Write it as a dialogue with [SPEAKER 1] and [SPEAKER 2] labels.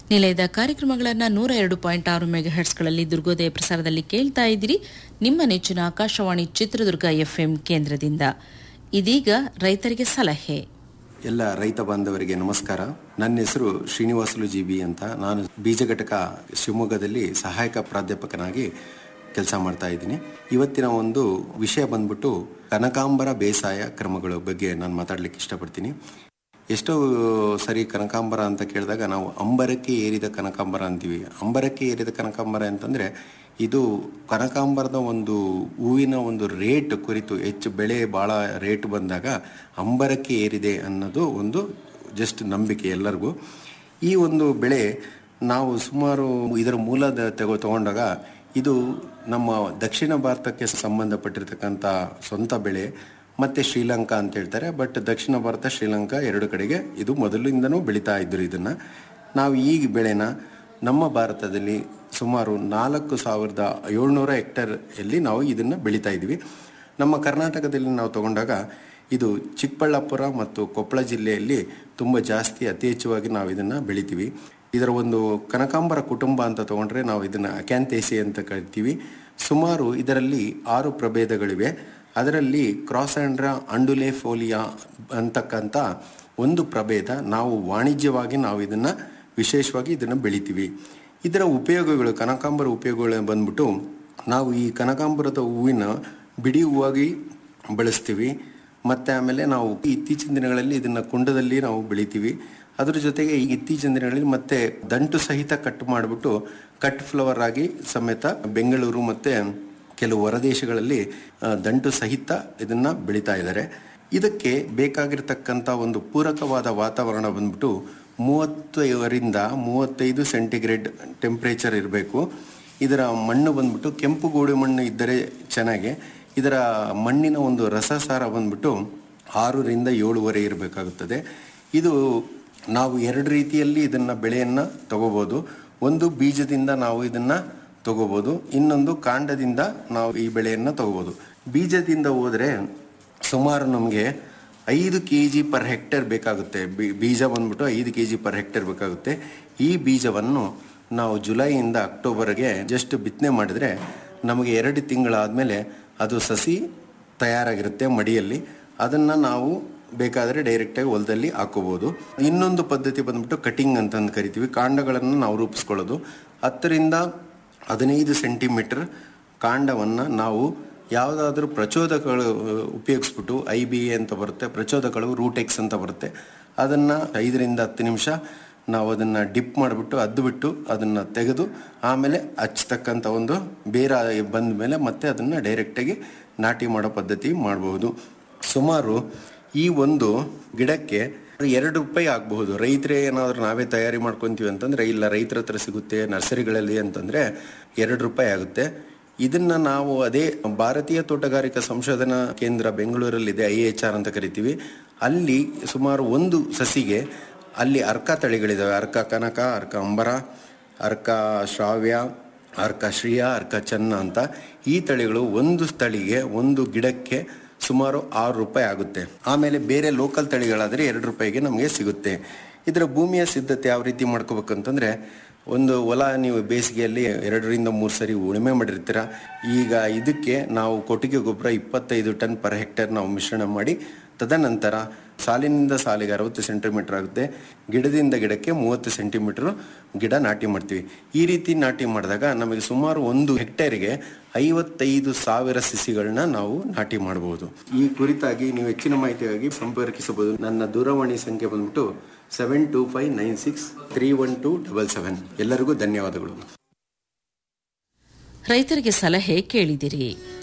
[SPEAKER 1] ನಿಲಯದ ಕಾರ್ಯಕ್ರಮಗಳನ್ನು ನೂರ ಎರಡು ಪಾಯಿಂಟ್ ಆರು ಮೆಗಾಹರ್ಟ್ಸ್ಗಳಲ್ಲಿ ದುರ್ಗೋದಯ ಪ್ರಸಾರದಲ್ಲಿ ಕೇಳ್ತಾ ಇದ್ದೀರಿ ನಿಮ್ಮ ನೆಚ್ಚಿನ ಆಕಾಶವಾಣಿ ಚಿತ್ರದುರ್ಗ ಎಫ್ಎಂ ಕೇಂದ್ರದಿಂದ ಇದೀಗ ರೈತರಿಗೆ ಸಲಹೆ
[SPEAKER 2] ಎಲ್ಲ ರೈತ ಬಾಂಧವರಿಗೆ ನಮಸ್ಕಾರ ನನ್ನ ಹೆಸರು ಶ್ರೀನಿವಾಸುಲು ಜಿ ಬಿ ಅಂತ ನಾನು ಬೀಜ ಘಟಕ ಶಿವಮೊಗ್ಗದಲ್ಲಿ ಸಹಾಯಕ ಪ್ರಾಧ್ಯಾಪಕನಾಗಿ ಕೆಲಸ ಮಾಡ್ತಾ ಇದ್ದೀನಿ ಇವತ್ತಿನ ಒಂದು ವಿಷಯ ಬಂದ್ಬಿಟ್ಟು ಕನಕಾಂಬರ ಬೇಸಾಯ ಕ್ರಮಗಳ ಬಗ್ಗೆ ನಾನು ಮಾತಾಡ್ಲಿಕ್ಕೆ ಇಷ್ಟಪಡ್ತೀನಿ ಎಷ್ಟೋ ಸರಿ ಕನಕಾಂಬರ ಅಂತ ಕೇಳಿದಾಗ ನಾವು ಅಂಬರಕ್ಕೆ ಏರಿದ ಕನಕಾಂಬರ ಅಂತೀವಿ ಅಂಬರಕ್ಕೆ ಏರಿದ ಕನಕಾಂಬರ ಅಂತಂದರೆ ಇದು ಕನಕಾಂಬರದ ಒಂದು ಹೂವಿನ ಒಂದು ರೇಟ್ ಕುರಿತು ಹೆಚ್ಚು ಬೆಳೆ ಭಾಳ ರೇಟ್ ಬಂದಾಗ ಅಂಬರಕ್ಕೆ ಏರಿದೆ ಅನ್ನೋದು ಒಂದು ಜಸ್ಟ್ ನಂಬಿಕೆ ಎಲ್ಲರಿಗೂ ಈ ಒಂದು ಬೆಳೆ ನಾವು ಸುಮಾರು ಇದರ ಮೂಲದ ತಗೋ ತಗೊಂಡಾಗ ಇದು ನಮ್ಮ ದಕ್ಷಿಣ ಭಾರತಕ್ಕೆ ಸಂಬಂಧಪಟ್ಟಿರ್ತಕ್ಕಂಥ ಸ್ವಂತ ಬೆಳೆ ಮತ್ತು ಶ್ರೀಲಂಕಾ ಅಂತ ಹೇಳ್ತಾರೆ ಬಟ್ ದಕ್ಷಿಣ ಭಾರತ ಶ್ರೀಲಂಕಾ ಎರಡು ಕಡೆಗೆ ಇದು ಮೊದಲಿಂದನೂ ಬೆಳೀತಾ ಇದ್ದರು ಇದನ್ನು ನಾವು ಈ ಬೆಳೆನ ನಮ್ಮ ಭಾರತದಲ್ಲಿ ಸುಮಾರು ನಾಲ್ಕು ಸಾವಿರದ ಏಳ್ನೂರ ಹೆಕ್ಟೇರಲ್ಲಿ ನಾವು ಇದನ್ನು ಬೆಳೀತಾ ಇದ್ವಿ ನಮ್ಮ ಕರ್ನಾಟಕದಲ್ಲಿ ನಾವು ತಗೊಂಡಾಗ ಇದು ಚಿಕ್ಕಬಳ್ಳಾಪುರ ಮತ್ತು ಕೊಪ್ಪಳ ಜಿಲ್ಲೆಯಲ್ಲಿ ತುಂಬ ಜಾಸ್ತಿ ಅತಿ ಹೆಚ್ಚುವಾಗಿ ನಾವು ಇದನ್ನು ಬೆಳಿತೀವಿ ಇದರ ಒಂದು ಕನಕಾಂಬರ ಕುಟುಂಬ ಅಂತ ತಗೊಂಡ್ರೆ ನಾವು ಇದನ್ನು ಅಕ್ಯಾಂತೇಸಿ ಅಂತ ಕರಿತೀವಿ ಸುಮಾರು ಇದರಲ್ಲಿ ಆರು ಪ್ರಭೇದಗಳಿವೆ ಅದರಲ್ಲಿ ಕ್ರಾಸ್ ಆ್ಯಂಡ್ರಾ ಅಂಡುಲೆ ಫೋಲಿಯಾ ಅಂತಕ್ಕಂಥ ಒಂದು ಪ್ರಭೇದ ನಾವು ವಾಣಿಜ್ಯವಾಗಿ ನಾವು ಇದನ್ನು ವಿಶೇಷವಾಗಿ ಇದನ್ನು ಬೆಳಿತೀವಿ ಇದರ ಉಪಯೋಗಗಳು ಕನಕಾಂಬರ ಉಪಯೋಗಗಳು ಬಂದ್ಬಿಟ್ಟು ನಾವು ಈ ಕನಕಾಂಬರದ ಹೂವಿನ ಬಿಡಿ ಹೂವಾಗಿ ಬಳಸ್ತೀವಿ ಮತ್ತು ಆಮೇಲೆ ನಾವು ಇತ್ತೀಚಿನ ದಿನಗಳಲ್ಲಿ ಇದನ್ನು ಕುಂಡದಲ್ಲಿ ನಾವು ಬೆಳಿತೀವಿ ಅದ್ರ ಜೊತೆಗೆ ಈ ಇತ್ತೀಚಿನ ದಿನಗಳಲ್ಲಿ ಮತ್ತೆ ದಂಟು ಸಹಿತ ಕಟ್ ಮಾಡಿಬಿಟ್ಟು ಕಟ್ ಫ್ಲವರ್ ಆಗಿ ಸಮೇತ ಬೆಂಗಳೂರು ಮತ್ತು ಕೆಲವು ಹೊರದೇಶಗಳಲ್ಲಿ ಆ, ದಂಟು ಸಹಿತ ಇದನ್ನು ಬೆಳೀತಾ ಇದ್ದಾರೆ ಇದಕ್ಕೆ ಬೇಕಾಗಿರ್ತಕ್ಕಂಥ ಒಂದು ಪೂರಕವಾದ ವಾತಾವರಣ ಬಂದ್ಬಿಟ್ಟು ಮೂವತ್ತೈದರಿಂದ ಮೂವತ್ತೈದು ಸೆಂಟಿಗ್ರೇಡ್ ಟೆಂಪ್ರೇಚರ್ ಇರಬೇಕು ಇದರ ಮಣ್ಣು ಬಂದ್ಬಿಟ್ಟು ಕೆಂಪು ಗೋಡು ಮಣ್ಣು ಇದ್ದರೆ ಚೆನ್ನಾಗಿ ಇದರ ಮಣ್ಣಿನ ಒಂದು ರಸಸಾರ ಬಂದ್ಬಿಟ್ಟು ಆರರಿಂದ ಏಳುವರೆ ಇರಬೇಕಾಗುತ್ತದೆ ಇದು ನಾವು ಎರಡು ರೀತಿಯಲ್ಲಿ ಇದನ್ನು ಬೆಳೆಯನ್ನು ತಗೋಬೋದು ಒಂದು ಬೀಜದಿಂದ ನಾವು ಇದನ್ನು ತಗೋಬೋದು ಇನ್ನೊಂದು ಕಾಂಡದಿಂದ ನಾವು ಈ ಬೆಳೆಯನ್ನು ತಗೋಬೋದು ಬೀಜದಿಂದ ಹೋದರೆ ಸುಮಾರು ನಮಗೆ ಐದು ಕೆ ಜಿ ಪರ್ ಹೆಕ್ಟೇರ್ ಬೇಕಾಗುತ್ತೆ ಬಿ- ಬೀಜ ಬಂದ್ಬಿಟ್ಟು ಐದು ಕೆ ಜಿ ಪರ್ ಹೆಕ್ಟೇರ್ ಬೇಕಾಗುತ್ತೆ ಈ ಬೀಜವನ್ನು ನಾವು ಜುಲೈಯಿಂದ ಅಕ್ಟೋಬರ್ಗೆ ಜಸ್ಟ್ ಬಿತ್ತನೆ ಮಾಡಿದರೆ ನಮಗೆ ಎರಡು ತಿಂಗಳಾದಮೇಲೆ ಅದು ಸಸಿ ತಯಾರಾಗಿರುತ್ತೆ ಮಡಿಯಲ್ಲಿ ಅದನ್ನು ನಾವು ಬೇಕಾದರೆ ಡೈರೆಕ್ಟಾಗಿ ಹೊಲದಲ್ಲಿ ಹಾಕೋಬೋದು ಇನ್ನೊಂದು ಪದ್ಧತಿ ಬಂದ್ಬಿಟ್ಟು ಕಟಿಂಗ್ ಅಂತಂದು ಕರಿತೀವಿ ಕಾಂಡಗಳನ್ನು ನಾವು ರೂಪಿಸ್ಕೊಳ್ಳೋದು ಹತ್ತರಿಂದ ಹದಿನೈದು ಸೆಂಟಿಮೀಟರ್ ಕಾಂಡವನ್ನು ನಾವು ಯಾವುದಾದ್ರೂ ಪ್ರಚೋದಕಗಳು ಉಪಯೋಗಿಸ್ಬಿಟ್ಟು ಐ ಬಿ ಎ ಅಂತ ಬರುತ್ತೆ ಪ್ರಚೋದಕಗಳು ರೂಟೆಕ್ಸ್ ಅಂತ ಬರುತ್ತೆ ಅದನ್ನು ಐದರಿಂದ ಹತ್ತು ನಿಮಿಷ ನಾವು ಅದನ್ನು ಡಿಪ್ ಮಾಡಿಬಿಟ್ಟು ಅದ್ದುಬಿಟ್ಟು ಅದನ್ನು ತೆಗೆದು ಆಮೇಲೆ ಹಚ್ತಕ್ಕಂಥ ಒಂದು ಬೇರ ಬಂದ ಮೇಲೆ ಮತ್ತೆ ಅದನ್ನು ಡೈರೆಕ್ಟಾಗಿ ನಾಟಿ ಮಾಡೋ ಪದ್ಧತಿ ಮಾಡಬಹುದು ಸುಮಾರು ಈ ಒಂದು ಗಿಡಕ್ಕೆ ಎರಡು ರೂಪಾಯಿ ಆಗಬಹುದು ರೈತರೇ ಏನಾದರೂ ನಾವೇ ತಯಾರಿ ಮಾಡ್ಕೊತೀವಿ ಅಂತಂದರೆ ಇಲ್ಲ ರೈತರ ಹತ್ರ ಸಿಗುತ್ತೆ ನರ್ಸರಿಗಳಲ್ಲಿ ಅಂತಂದರೆ ಎರಡು ರೂಪಾಯಿ ಆಗುತ್ತೆ ಇದನ್ನ ನಾವು ಅದೇ ಭಾರತೀಯ ತೋಟಗಾರಿಕಾ ಸಂಶೋಧನಾ ಕೇಂದ್ರ ಬೆಂಗಳೂರಲ್ಲಿದೆ ಐ ಎಚ್ ಆರ್ ಅಂತ ಕರಿತೀವಿ ಅಲ್ಲಿ ಸುಮಾರು ಒಂದು ಸಸಿಗೆ ಅಲ್ಲಿ ಅರ್ಕ ತಳಿಗಳಿದ್ದಾವೆ ಅರ್ಕ ಕನಕ ಅರ್ಕ ಅಂಬರ ಅರ್ಕ ಶ್ರಾವ್ಯ ಅರ್ಕ ಶ್ರೀಯ ಅರ್ಕ ಚನ್ನ ಅಂತ ಈ ತಳಿಗಳು ಒಂದು ತಳಿಗೆ ಒಂದು ಗಿಡಕ್ಕೆ ಸುಮಾರು ಆರು ರೂಪಾಯಿ ಆಗುತ್ತೆ ಆಮೇಲೆ ಬೇರೆ ಲೋಕಲ್ ತಳಿಗಳಾದರೆ ಎರಡು ರೂಪಾಯಿಗೆ ನಮಗೆ ಸಿಗುತ್ತೆ ಇದರ ಭೂಮಿಯ ಸಿದ್ಧತೆ ಯಾವ ರೀತಿ ಮಾಡ್ಕೋಬೇಕಂತಂದ್ರೆ ಒಂದು ಹೊಲ ನೀವು ಬೇಸಿಗೆಯಲ್ಲಿ ಎರಡರಿಂದ ಮೂರು ಸರಿ ಉಳುಮೆ ಮಾಡಿರ್ತೀರ ಈಗ ಇದಕ್ಕೆ ನಾವು ಕೊಟ್ಟಿಗೆ ಗೊಬ್ಬರ ಇಪ್ಪತ್ತೈದು ಟನ್ ಪರ್ ಹೆಕ್ಟೇರ್ ನಾವು ಮಿಶ್ರಣ ಮಾಡಿ ತದನಂತರ ಸಾಲಿನಿಂದ ಸಾಲಿಗೆ ಅರವತ್ತು ಸೆಂಟಿಮೀಟರ್ ಆಗುತ್ತೆ ಗಿಡದಿಂದ ಗಿಡಕ್ಕೆ ಮೂವತ್ತು ಸೆಂಟಿಮೀಟರ್ ಗಿಡ ನಾಟಿ ಮಾಡ್ತೀವಿ ಈ ರೀತಿ ನಾಟಿ ಮಾಡಿದಾಗ ನಮಗೆ ಸುಮಾರು ಒಂದು ಹೆಕ್ಟೇರಿಗೆ ಐವತ್ತೈದು ಸಾವಿರ ಸಸಿಗಳನ್ನ ನಾವು ನಾಟಿ ಮಾಡಬಹುದು ಈ ಕುರಿತಾಗಿ ನೀವು ಹೆಚ್ಚಿನ ಮಾಹಿತಿಗಾಗಿ ಸಂಪರ್ಕಿಸಬಹುದು ನನ್ನ ದೂರವಾಣಿ ಸಂಖ್ಯೆ ಬಂದ್ಬಿಟ್ಟು seven two five nine six three one two double seven ಎಲ್ಲರಿಗೂ ಧನ್ಯವಾದಗಳು
[SPEAKER 1] ರೈತರಿಗೆ ಸಲಹೆ ಕೇಳಿದಿರಿ